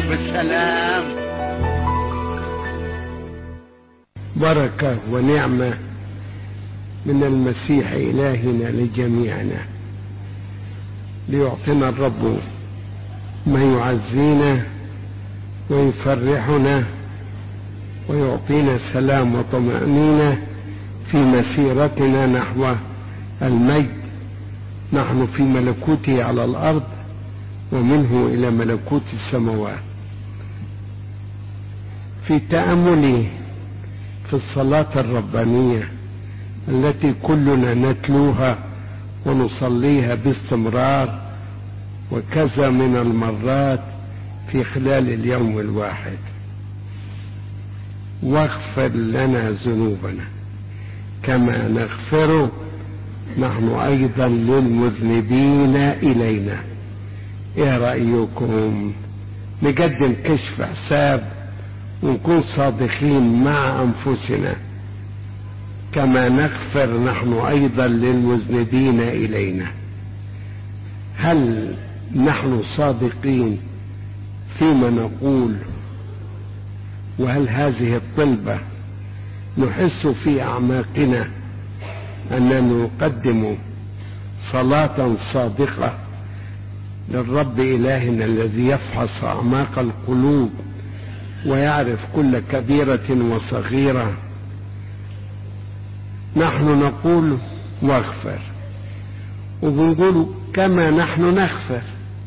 بسلام بركة ونعمة من المسيح إلهنا لجميعنا ليعطينا الرب ما يعزينا ويفرحنا ويعطينا سلام وطمأنينة في مسيرتنا نحو المجد نحن في ملكوته على الأرض ومنه إلى ملكوت السماوات في تأملي في الصلاة الربانية التي كلنا نتلوها ونصليها باستمرار وكذا من المرات في خلال اليوم الواحد واغفر لنا ذنوبنا كما نغفر نحن ايضا للمذنبين الينا ايه رايكم نقدم كشف حساب ونكون صادقين مع انفسنا كما نغفر نحن ايضا للمذنبين الينا هل نحن صادقين فيما نقول وهل هذه الطلبه نحس في اعماقنا اننا نقدم صلاه صادقه للرب الهنا الذي يفحص اعماق القلوب ويعرف كل كبيره وصغيره نحن نقول واغفر وبنقول كما نحن نغفر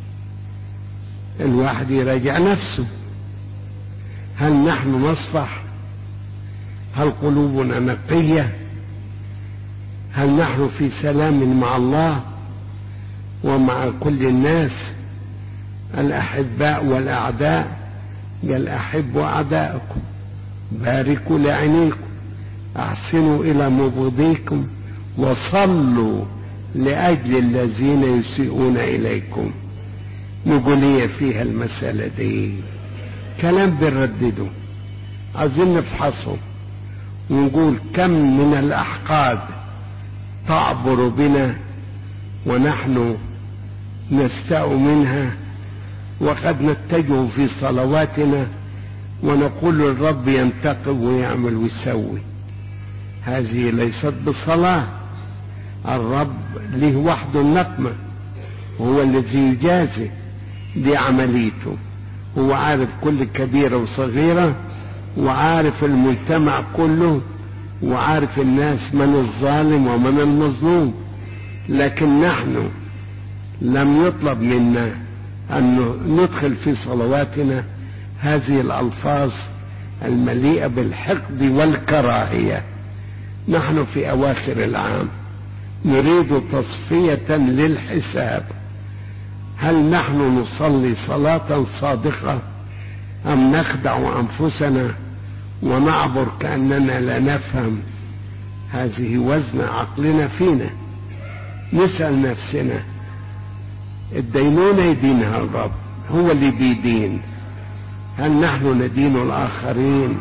الواحد يراجع نفسه هل نحن نصفح هل قلوبنا نقيه هل نحن في سلام مع الله ومع كل الناس الاحباء والاعداء قال احبوا اعداءكم باركوا لعينيكم احسنوا الى مبغضيكم وصلوا لاجل الذين يسيئون اليكم نقول ايه فيها المساله دي كلام بنردده عايزين نفحصه ونقول كم من الاحقاد تعبر بنا ونحن نستاء منها وقد نتجه في صلواتنا ونقول للرب ينتقم ويعمل ويسوي هذه ليست بصلاة الرب له وحده النقمة هو الذي يجازي دي عمليته هو عارف كل كبيرة وصغيرة وعارف المجتمع كله وعارف الناس من الظالم ومن المظلوم لكن نحن لم يطلب منا أن ندخل في صلواتنا هذه الألفاظ المليئة بالحقد والكراهية نحن في أواخر العام نريد تصفية للحساب هل نحن نصلي صلاة صادقة أم نخدع أنفسنا ونعبر كأننا لا نفهم هذه وزن عقلنا فينا نسأل نفسنا الدينونة يدينها الرب هو اللي بيدين هل نحن ندين الآخرين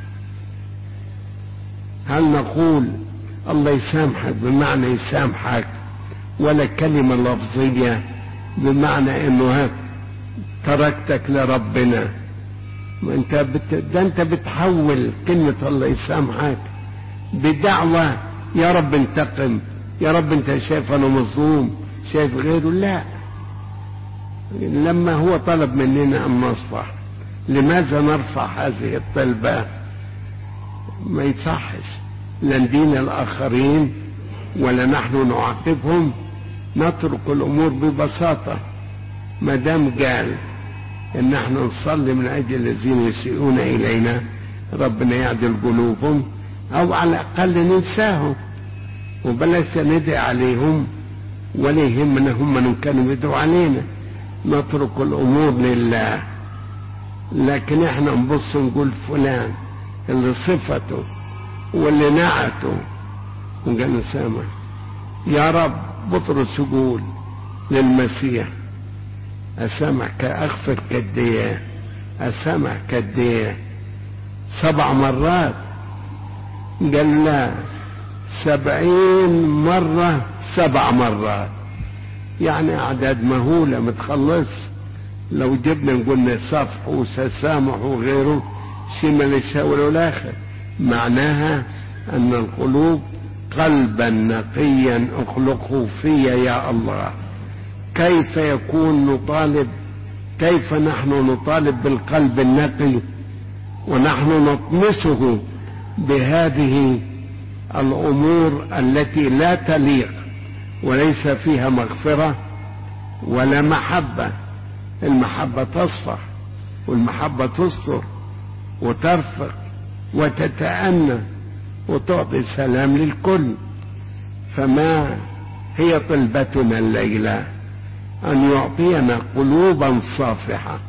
هل نقول الله يسامحك بمعنى يسامحك ولا كلمة لفظية بمعنى انه تركتك لربنا انت بت... ده انت بتحول كلمة الله يسامحك بدعوة يا رب انتقم يا رب انت شايف انا مظلوم شايف غيره لا لما هو طلب مننا ان نصفح لماذا نرفع هذه الطلبة ما يصحش لا ندين الاخرين ولا نحن نعاقبهم نترك الامور ببساطة ما دام قال ان احنا نصلي من اجل الذين يسيئون الينا ربنا يعدل قلوبهم او على الاقل ننساهم وبلاش ندعي عليهم ولا يهمنا هم من كانوا يدعوا علينا نترك الامور لله لكن احنا نبص نقول فلان اللي صفته واللي نعته وقال سامع يا رب بطرس يقول للمسيح أسامحك أغفر كدية أسامح كدية سبع مرات قال لا سبعين مرة سبع مرات يعني أعداد مهولة متخلص لو جبنا قلنا صفح وتسامح وغيره شيء ما الأول والآخر معناها أن القلوب قلبا نقيا اخلقه في يا الله كيف يكون نطالب كيف نحن نطالب بالقلب النقي ونحن نطمسه بهذه الامور التي لا تليق وليس فيها مغفره ولا محبه المحبه تصفح والمحبه تستر وترفق وتتأنى وتعطي السلام للكل فما هي طلبتنا الليله ان يعطينا قلوبا صافحه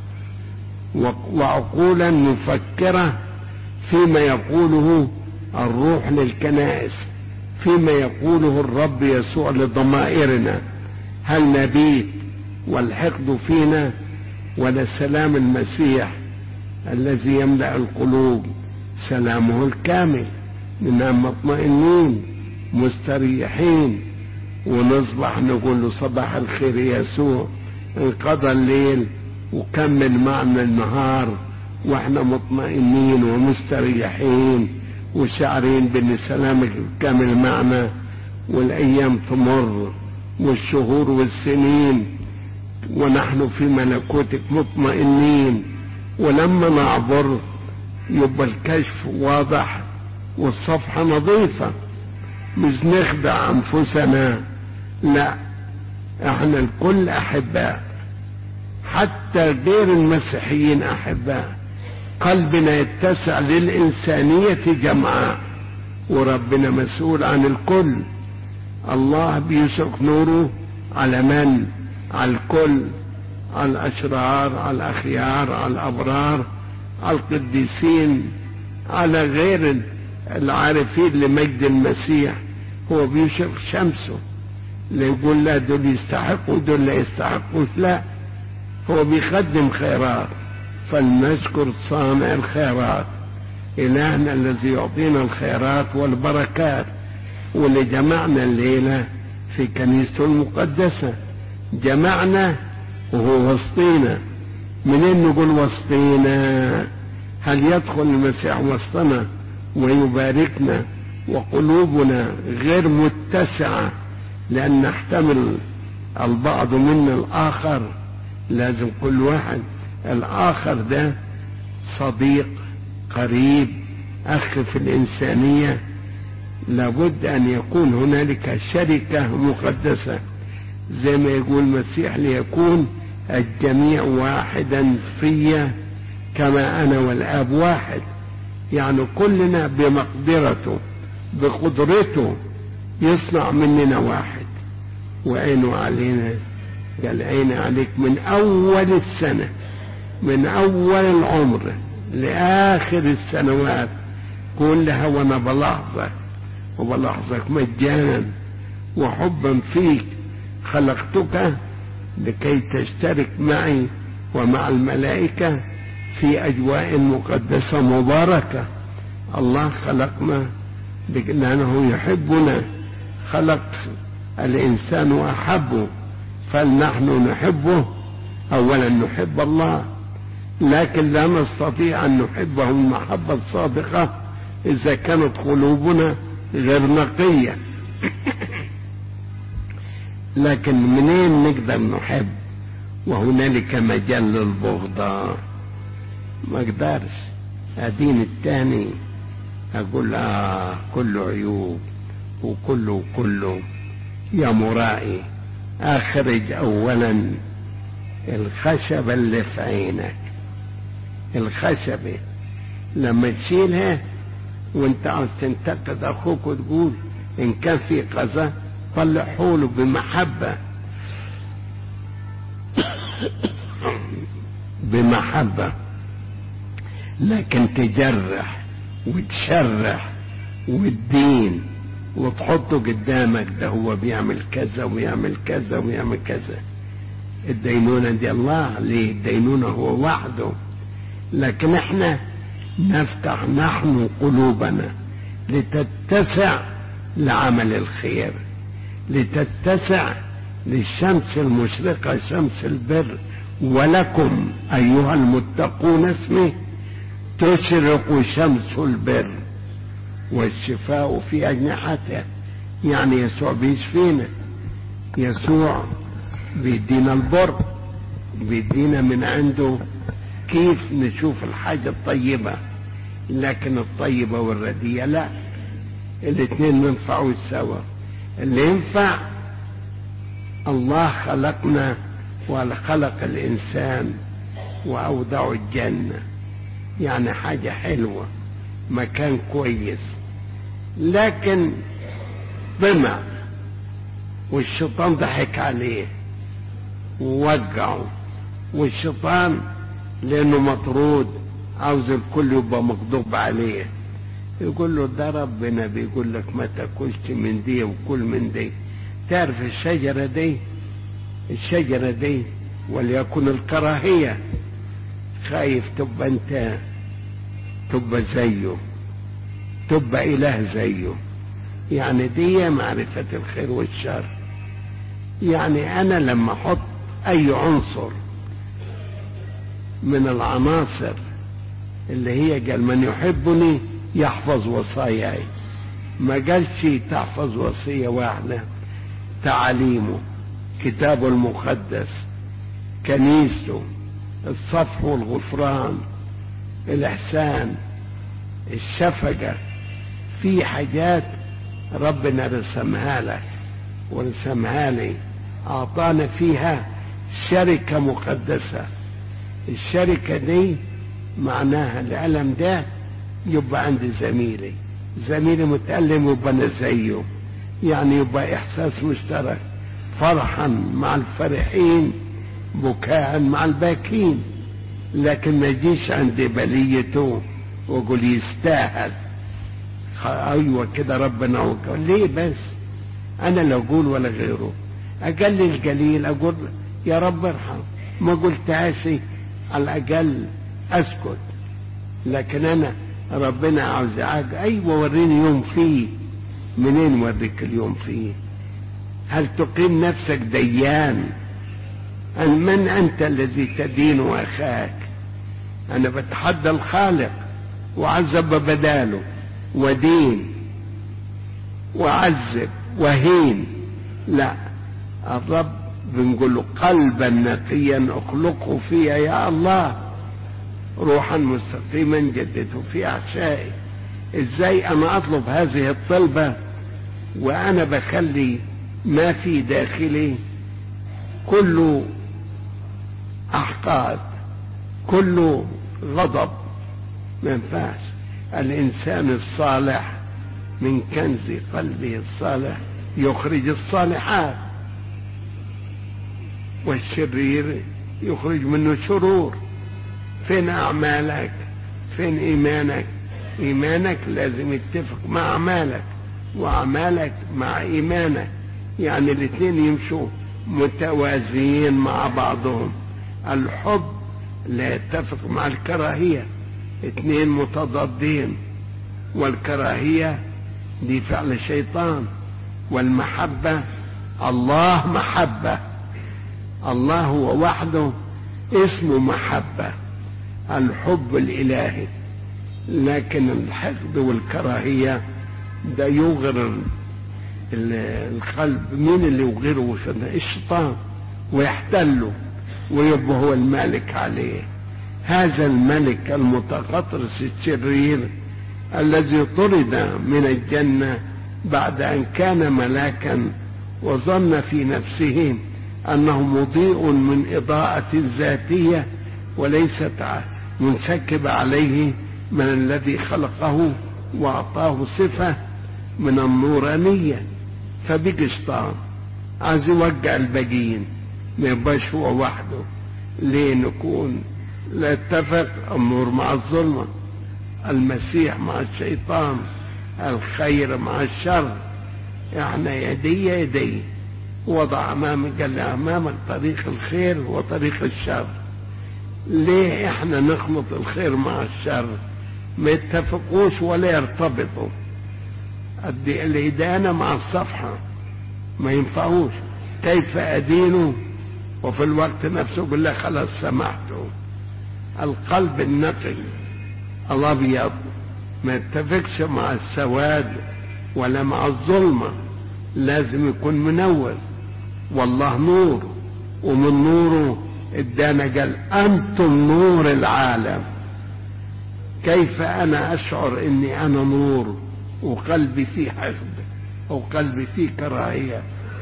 وعقولا مفكره فيما يقوله الروح للكنائس فيما يقوله الرب يسوع لضمائرنا هل نبيت والحقد فينا ولا سلام المسيح الذي يملا القلوب سلامه الكامل ننام مطمئنين مستريحين ونصبح نقول له صباح الخير يا يسوع انقضى الليل وكمل معنا النهار واحنا مطمئنين ومستريحين وشعرين بان سلامك كامل معنا والايام تمر والشهور والسنين ونحن في ملكوتك مطمئنين ولما نعبر يبقى الكشف واضح والصفحة نظيفة مش نخدع أنفسنا لا احنا الكل أحباء حتى غير المسيحيين أحباء قلبنا يتسع للإنسانية جمعاء وربنا مسؤول عن الكل الله بيشرق نوره على من على الكل على الأشرار على الأخيار على الأبرار على القديسين على غير العارفين لمجد المسيح هو بيشرق شمسه لا يقول لا دول يستحقوا دول لا يستحقوش لا هو بيقدم خيرات فلنشكر صانع الخيرات إلهنا الذي يعطينا الخيرات والبركات واللي جمعنا الليلة في كنيسته المقدسة جمعنا وهو وسطينا منين نقول وسطينا هل يدخل المسيح وسطنا ويباركنا وقلوبنا غير متسعة لأن نحتمل البعض منا الآخر لازم كل واحد الآخر ده صديق قريب أخ في الإنسانية لابد أن يكون هنالك شركة مقدسة زي ما يقول المسيح ليكون الجميع واحدا في كما أنا والآب واحد يعني كلنا بمقدرته بقدرته يصنع مننا واحد وعينه علينا قال عيني عليك من أول السنة من أول العمر لآخر السنوات كلها وأنا بلاحظك وبلاحظك مجانا وحبا فيك خلقتك لكي تشترك معي ومع الملائكة في أجواء مقدسة مباركة الله خلقنا لأنه يحبنا خلق الإنسان وأحبه فلنحن نحبه أولا نحب الله لكن لا نستطيع أن نحبه المحبة الصادقة إذا كانت قلوبنا غير نقية لكن منين نقدر نحب وهنالك مجال للبغضة ما اقدرش ادين التاني اقول اه كله عيوب وكله كله يا مرائي اخرج اولا الخشبة اللي في عينك الخشبة لما تشيلها وانت عاوز تنتقد اخوك وتقول ان كان في قذى طلعه له بمحبة بمحبة لكن تجرح وتشرح والدين وتحطه قدامك ده هو بيعمل كذا ويعمل كذا ويعمل كذا الدينونة دي الله ليه الدينونة هو وحده لكن احنا نفتح نحن قلوبنا لتتسع لعمل الخير لتتسع للشمس المشرقة شمس البر ولكم أيها المتقون اسمه تشرق شمس البر والشفاء في أجنحته يعني يسوع بيشفينا يسوع بيدينا البر بيدينا من عنده كيف نشوف الحاجة الطيبة لكن الطيبة والرديئة لا الاثنين ما ينفعوش سوا اللي ينفع الله خلقنا وخلق الإنسان وأودعه الجنة يعني حاجة حلوة مكان كويس لكن طمع والشيطان ضحك عليه ووجعه والشيطان لأنه مطرود عاوز الكل يبقى مغضوب عليه يقول له ده ربنا بيقول لك ما تاكلش من دي وكل من دي تعرف الشجرة دي الشجرة دي وليكن الكراهية خايف تبقى انت تبقى زيه تبقى اله زيه يعني دي معرفة الخير والشر يعني انا لما احط اي عنصر من العناصر اللي هي قال من يحبني يحفظ وصاياي ما قالش تحفظ وصية واحدة تعاليمه كتابه المقدس كنيسته الصفح والغفران الإحسان الشفقة في حاجات ربنا رسمها لك ورسمها لي أعطانا فيها شركة مقدسة الشركة دي معناها الألم ده يبقى عند زميلي زميلي متألم يبقى أنا زيه يعني يبقى إحساس مشترك فرحا مع الفرحين بكاء مع الباكين لكن ما يجيش عند بليته واقول يستاهل ايوه كده ربنا وقال ليه بس انا لا اقول ولا غيره اقلل قليل اقول يا رب ارحم ما قلتهاش على الاقل اسكت لكن انا ربنا عاوز ايوه وريني يوم فيه منين وريك اليوم فيه هل تقيم نفسك ديان أن من أنت الذي تدين أخاك أنا بتحدى الخالق وعذب بداله ودين وعذب وهين لا الرب بنقول له قلبا نقيا اخلقه فيا يا الله روحا مستقيما جدده في احشائي ازاي انا اطلب هذه الطلبه وانا بخلي ما في داخلي كله احقاد كله غضب ما ينفعش الانسان الصالح من كنز قلبه الصالح يخرج الصالحات والشرير يخرج منه شرور فين اعمالك فين ايمانك ايمانك لازم يتفق مع اعمالك واعمالك مع ايمانك يعني الاثنين يمشوا متوازيين مع بعضهم الحب لا يتفق مع الكراهية اثنين متضادين والكراهية دي فعل شيطان والمحبة الله محبة الله هو وحده اسمه محبة الحب الإلهي لكن الحقد والكراهية ده يغر القلب مين اللي يغيره الشيطان ويحتله ويبقى هو الملك عليه هذا الملك المتغطرس الشرير الذي طرد من الجنة بعد أن كان ملاكا وظن في نفسه أنه مضيء من إضاءة ذاتية وليست منسكبة عليه من الذي خلقه وأعطاه صفة من النورانية فبقى شيطان عايز يوقع الباقيين ما يبقاش هو وحده ليه نكون لا اتفق النور مع الظلمة المسيح مع الشيطان الخير مع الشر يعني يدي يدي وضع امامك قال لي امامك طريق الخير وطريق الشر ليه احنا نخلط الخير مع الشر ما يتفقوش ولا يرتبطوا الإدانة مع الصفحة ما ينفعوش كيف أدين وفي الوقت نفسه يقول لك خلاص سمحته القلب النقي الابيض ما يتفقش مع السواد ولا مع الظلمه لازم يكون منور والله نور ومن نوره ادانا قال انتم نور العالم كيف انا اشعر اني انا نور وقلبي فيه حقد او قلبي فيه كراهيه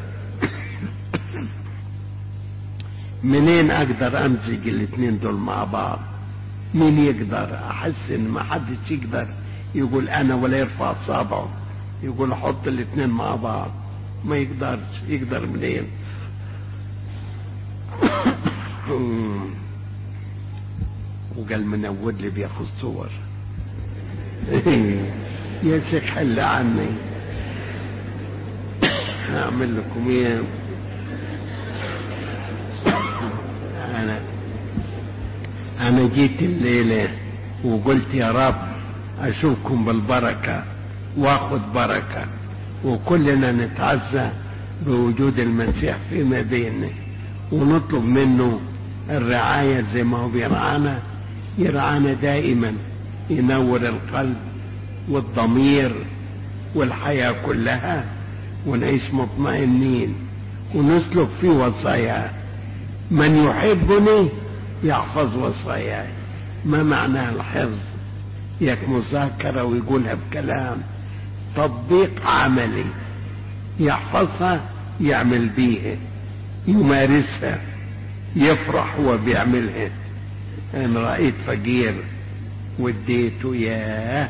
منين اقدر امزج الاثنين دول مع بعض مين يقدر احس ان ما حدش يقدر يقول انا ولا يرفع صابعه يقول احط الاثنين مع بعض ما يقدرش يقدر منين وقال منور لي بياخذ صور يا شيخ حل عني هعمل لكم ايه انا انا جيت الليله وقلت يا رب اشوفكم بالبركه واخذ بركه وكلنا نتعزى بوجود المسيح فيما بيننا ونطلب منه الرعاية زي ما هو بيرعانا يرعانا دائما ينور القلب والضمير والحياة كلها ونعيش مطمئنين ونسلك في وصاياه من يحبني يحفظ وصاياي ما معنى الحفظ ياك مذاكرة ويقولها بكلام تطبيق عملي يحفظها يعمل بيها يمارسها يفرح هو بيعملها انا رأيت فقير وديته ياه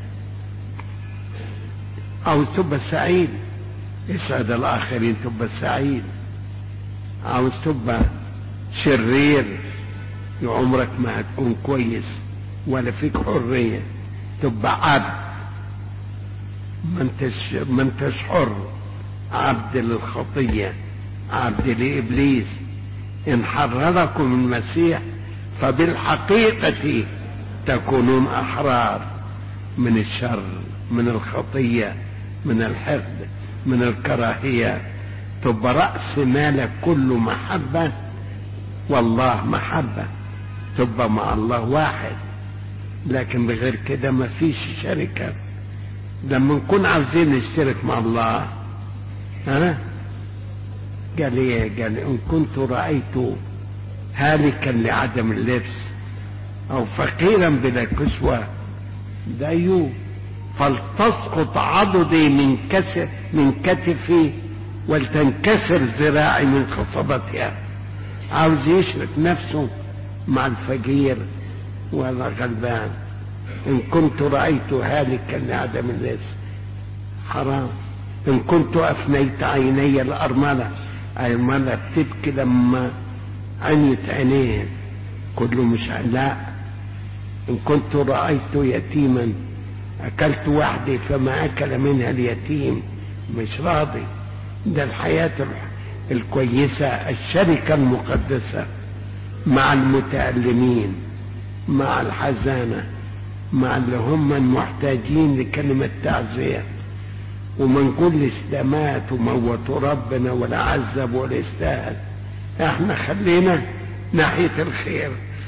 او تبقى سعيد اسعد الاخرين تبقى سعيد عاوز تبقى شرير عمرك ما هتكون كويس ولا فيك حرية تبقى عبد ما انتش ما انتش حر عبد للخطية عبد لإبليس إن حرركم المسيح فبالحقيقة تكونون أحرار من الشر من الخطية من الحقد من الكراهية تبقى رأس مالك كله محبة والله محبة تبقى مع الله واحد لكن بغير كده ما فيش شركة لما نكون عاوزين نشترك مع الله ها قال ايه قال ان كنت رأيت هالكا لعدم اللبس او فقيرا بلا كسوة ده ايوب فلتسقط عضدي من كسر من كتفي ولتنكسر ذراعي من خصبتها عاوز يشرك نفسه مع الفقير ولا غلبان إن كنت رأيت هالكا لعدم اللبس حرام إن كنت أفنيت عيني الأرملة أرملة تبكي لما عنيت عينيه كله مش لا إن كنت رأيت يتيما أكلت وحدي فما أكل منها اليتيم مش راضي ده الحياة الكويسة الشركة المقدسة مع المتألمين مع الحزانة مع اللي هم المحتاجين لكلمة تعزية وما نقولش ده مات وموتوا ربنا ولا عذب ولا يستاهل احنا خلينا ناحية الخير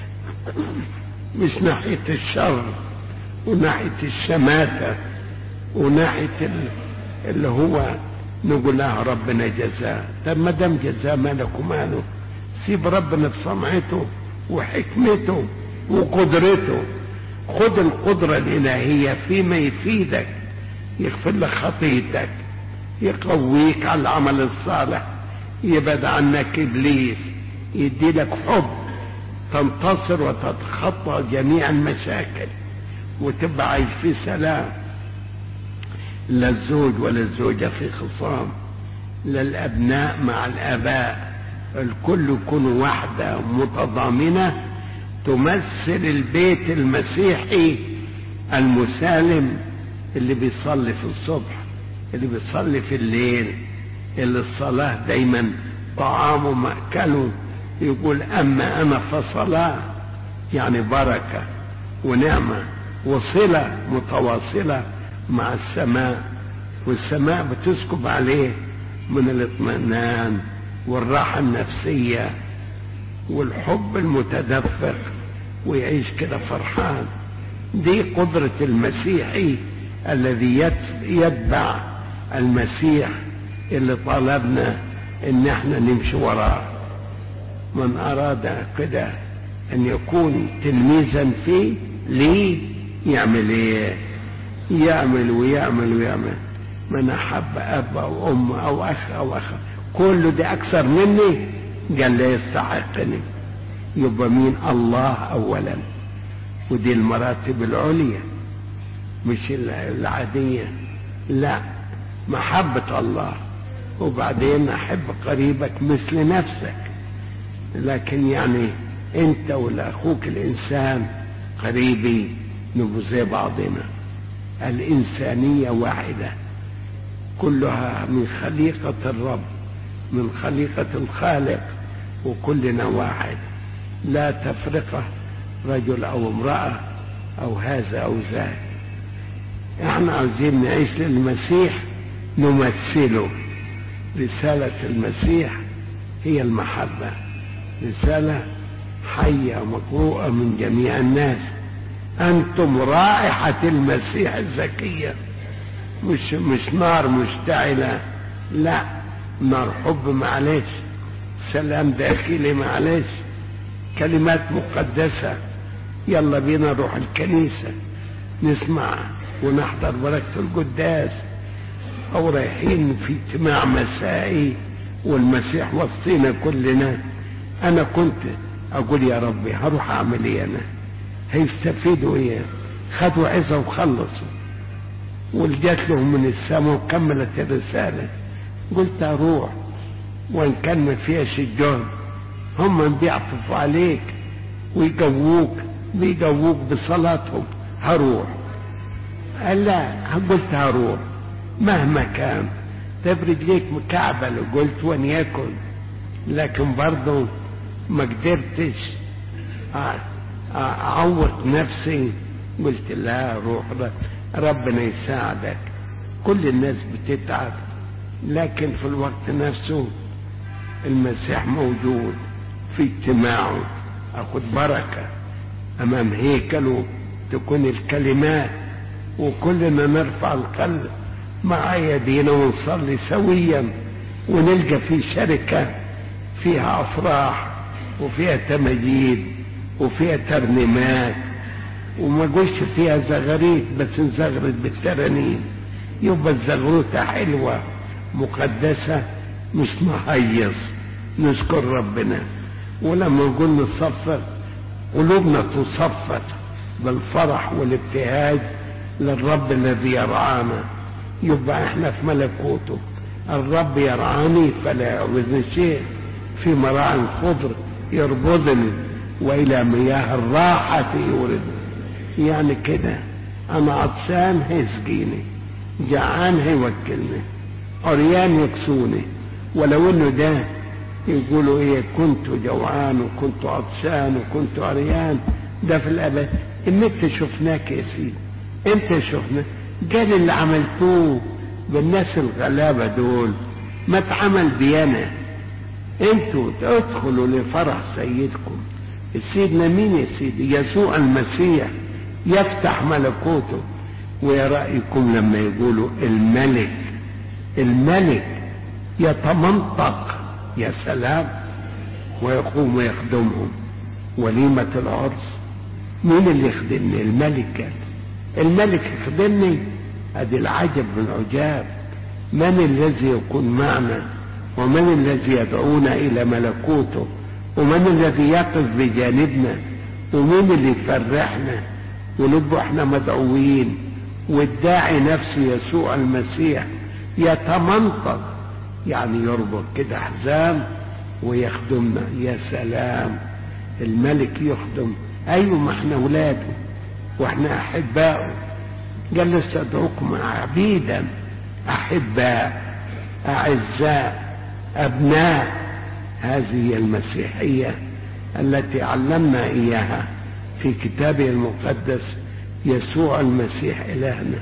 مش ناحية الشر وناحية الشماتة وناحية اللي هو نقول لها ربنا جزاء طب ما دام جزاء مالك وماله سيب ربنا بصنعته وحكمته وقدرته خد القدرة الإلهية فيما يفيدك يغفر لك خطيتك يقويك على العمل الصالح يبعد عنك إبليس يدي لك حب تنتصر وتتخطى جميع المشاكل وتبقى عايش في سلام لا الزوج ولا الزوجة في خصام لا الأبناء مع الآباء الكل يكون وحدة متضامنة تمثل البيت المسيحي المسالم اللي بيصلي في الصبح اللي بيصلي في الليل اللي الصلاة دايما طعامه مأكله يقول أما أنا فصلاة يعني بركة ونعمة وصلة متواصلة مع السماء والسماء بتسكب عليه من الاطمئنان والراحة النفسية والحب المتدفق ويعيش كده فرحان دي قدرة المسيحي الذي يتبع المسيح اللي طلبنا ان احنا نمشي وراه من اراد كده ان يكون تلميذا فيه ليه يعمل ايه يعمل ويعمل ويعمل من احب اب او ام او اخ او اخ كل ده اكثر مني قال لا يستحقني يبقى مين الله اولا ودي المراتب العليا مش العادية لا محبة الله وبعدين أحب قريبك مثل نفسك لكن يعني أنت ولا أخوك الإنسان قريبي نبقى زي بعضنا الإنسانية واحدة كلها من خليقة الرب من خليقة الخالق وكلنا واحد لا تفرقة رجل أو امرأة أو هذا أو ذاك احنا عاوزين نعيش للمسيح نمثله رسالة المسيح هي المحبة رسالة حية مقروءة من جميع الناس أنتم رائحة المسيح الزكية مش مش نار مشتعلة لا نار حب معلش سلام داخلي معلش كلمات مقدسة يلا بينا نروح الكنيسة نسمع ونحضر بركة القداس أو رايحين في اجتماع مسائي والمسيح وسطينا كلنا أنا كنت أقول يا ربي هروح أعمل إيه أنا هيستفيدوا إيه خدوا عزة وخلصوا والجات لهم من السماء وكملت الرسالة قلت أروح وإن كان ما فيهاش الجهد هم بيعطفوا عليك ويقووك بيقووك بصلاتهم هروح قال لا قلت هروح مهما كان طيب رجليك مكعبل قلت وليكن لكن برضه ما قدرتش اعوق نفسي قلت لا روح ربنا يساعدك كل الناس بتتعب لكن في الوقت نفسه المسيح موجود في اجتماعه اخد بركه امام هيكله تكون الكلمات وكلنا نرفع القلب مع يدينا ونصلي سويا ونلقى في شركة فيها أفراح وفيها تمجيد وفيها ترنيمات وما قلش فيها زغريت بس نزغرت بالترانيم يبقى الزغروتة حلوة مقدسة مش نهيص نشكر ربنا ولما نقول نصفق قلوبنا تصفق بالفرح والابتهاج للرب الذي يرعانا يبقى احنا في ملكوته الرب يرعاني فلا يعوزني شيء في مراع خضر يربضني والى مياه الراحة يوردني يعني كده انا عطشان هيسقيني جعان هيوكلني عريان يكسوني ولو انه ده يقولوا ايه كنت جوعان وكنت عطشان وكنت عريان ده في الابد انت شفناك يا سيدي انت شفنا قال اللي عملتوه بالناس الغلابة دول ما اتعمل بينا انتوا تدخلوا لفرح سيدكم سيدنا مين يا سيدي يسوع المسيح يفتح ملكوته ويا رأيكم لما يقولوا الملك الملك يتمنطق يا سلام ويقوم ويخدمهم وليمة العرس مين اللي يخدمني الملك قال الملك يخدمني ادي العجب من عجاب من الذي يكون معنا ومن الذي يدعونا الى ملكوته ومن الذي يقف بجانبنا ومين اللي يفرحنا ونبقى احنا مدعوين والداعي نفسه يسوع المسيح يتمنطق يعني يربط كده حزام ويخدمنا يا سلام الملك يخدم ايوه ما احنا اولاده واحنا احباؤه قال لسه ادعوكم عبيدا احباء اعزاء ابناء هذه هي المسيحيه التي علمنا اياها في كتابه المقدس يسوع المسيح الهنا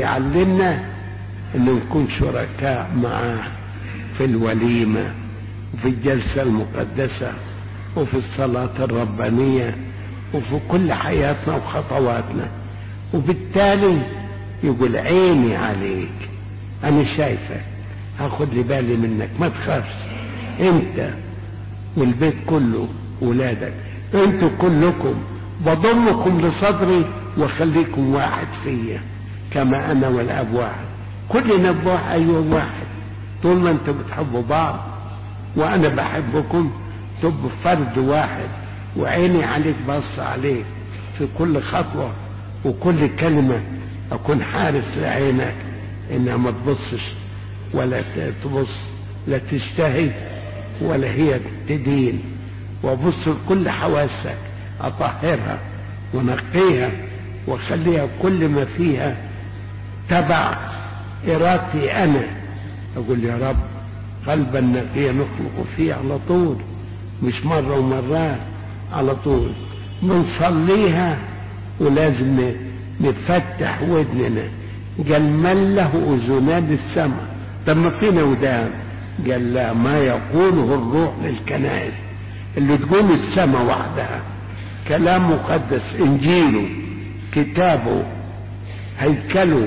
بيعلمنا ان نكون شركاء معاه في الوليمه وفي الجلسة المقدسة وفي الصلاة الربانية وفي كل حياتنا وخطواتنا وبالتالي يقول عيني عليك أنا شايفك هاخد لي بالي منك ما تخافش انت والبيت كله ولادك انتوا كلكم بضمكم لصدري واخليكم واحد فيا كما انا والاب واحد كلنا بواحد ايوه واحد طول ما انتوا بتحبوا بعض وانا بحبكم تبقوا فرد واحد وعيني عليك بص عليك في كل خطوة وكل كلمة أكون حارس لعينك إنها ما تبصش ولا تبص لا تشتهي ولا هي تدين وابص لكل حواسك اطهرها ونقيها واخليها كل ما فيها تبع ارادتي انا اقول يا رب قلبا نقيا نخلق فيه على طول مش مرة ومرات على طول بنصليها ولازم نفتح ودننا قال من له اذنان للسمع طب ما فينا ودان قال لا ما يقوله الروح للكنائس اللي تقول السماء وحدها كلام مقدس انجيله كتابه هيكله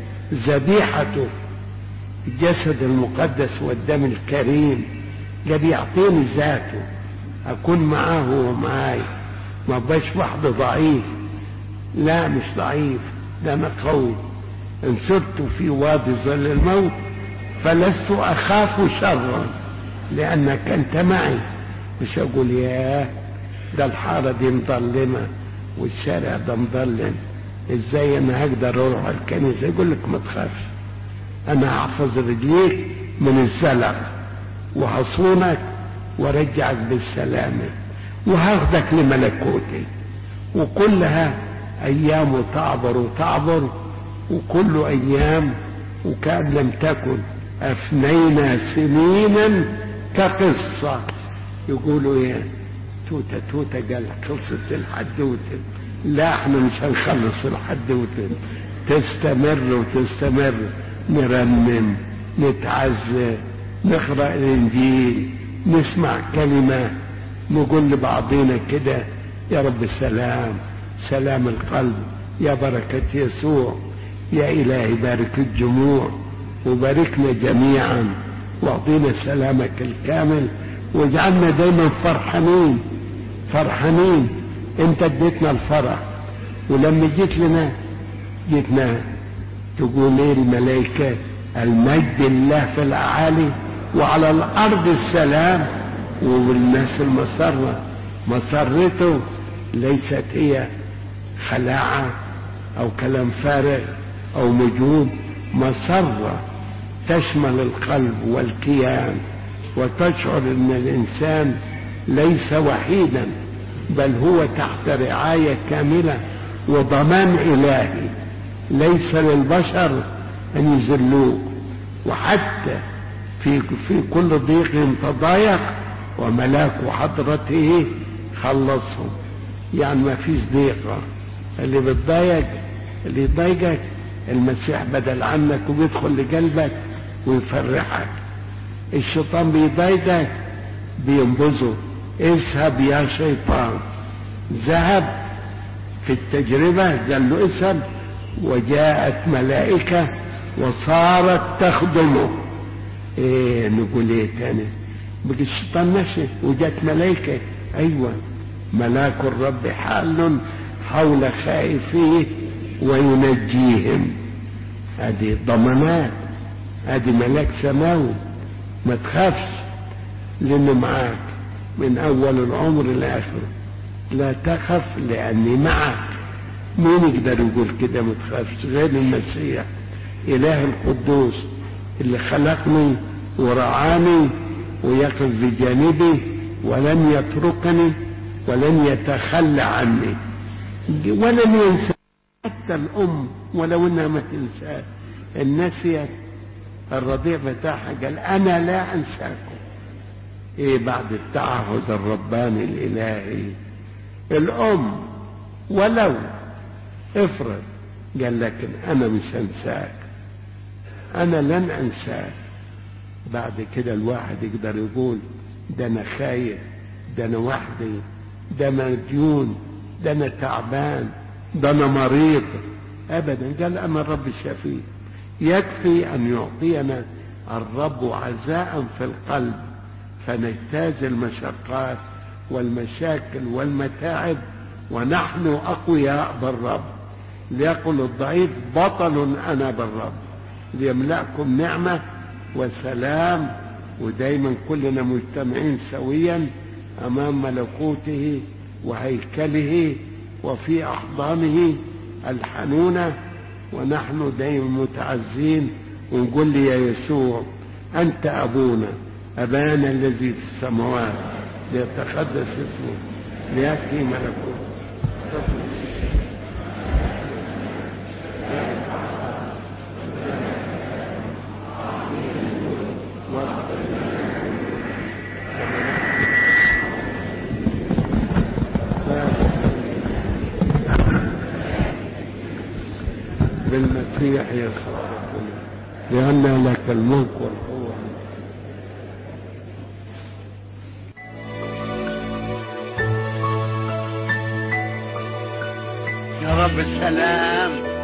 ذبيحته الجسد المقدس والدم الكريم قال يعطيني ذاته اكون معاه ومعاي ما بقاش واحد ضعيف لا مش ضعيف ده انا قوي ان سرت في وادي ظل الموت فلست اخاف شرا لانك انت معي مش اقول ياه ده الحاره دي مظلمه والشارع ده مظلم ازاي انا هقدر اروح الكنيسه يقول لك ما تخافش انا هحفظ رجليك من الزلق وهصونك وارجعك بالسلامه وهاخدك لملكوتي وكلها ايام تعبر وتعبر وكل ايام وكان لم تكن افنينا سنينا كقصه يقولوا ايه توته توته قال خلصت الحدوته لا احنا مش هنخلص الحدوته تستمر وتستمر نرنم نتعزى نقرا الانجيل نسمع كلمه نقول لبعضنا كده يا رب سلام سلام القلب يا بركة يسوع يا إلهي بارك الجموع وباركنا جميعا واعطينا سلامك الكامل واجعلنا دايما فرحانين فرحانين انت اديتنا الفرح ولما جيت لنا جيتنا تقول ايه الملائكة المجد الله في الأعالي وعلى الأرض السلام والناس المسرة مسرته ليست هي خلاعة أو كلام فارغ أو مجهود مسرة تشمل القلب والكيان وتشعر أن الإنسان ليس وحيدا بل هو تحت رعاية كاملة وضمان إلهي ليس للبشر أن يذلوه وحتى في في كل ضيق تضايق وملاك حضرته خلصهم يعني ما فيش ضيقة اللي بتضايق اللي يضايقك المسيح بدل عنك وبيدخل لقلبك ويفرحك الشيطان بيضايقك بينبذه اذهب يا شيطان ذهب في التجربة قال له اذهب وجاءت ملائكة وصارت تخدمه ايه نقول ايه تاني بقى الشيطان مشي وجات ملائكة ايوه ملاك الرب حال حول خائفيه وينجيهم هذه ضمانات هذه ملاك سماوي ما تخافش لانه معاك من اول العمر لاخره لا تخف لاني معك مين يقدر يقول كده ما تخافش غير المسيح اله القدوس اللي خلقني ورعاني ويقف بجانبي ولن يتركني ولن يتخلى عني ولن ينسى حتى الأم ولو إنها ما تنساه النسيت الرضيع بتاعها قال أنا لا أنساكم إيه بعد التعهد الرباني الإلهي الأم ولو افرض قال لكن أنا مش هنساك أنا لن أنساك بعد كده الواحد يقدر يقول ده انا خايف ده انا وحدي ده انا مديون ده انا تعبان ده انا مريض ابدا قال انا الرب الشفيع يكفي ان يعطينا الرب عزاء في القلب فنجتاز المشقات والمشاكل والمتاعب ونحن اقوياء بالرب ليقل الضعيف بطل انا بالرب ليملأكم نعمه وسلام ودايما كلنا مجتمعين سويا امام ملكوته وهيكله وفي احضانه الحنونه ونحن دايما متعزين ونقول لي يا يسوع انت ابونا ابانا الذي في السماوات ليتقدس اسمه لياتي ملكوته بالمسيح يسوع لأن لك الملك والقوة يا رب السلام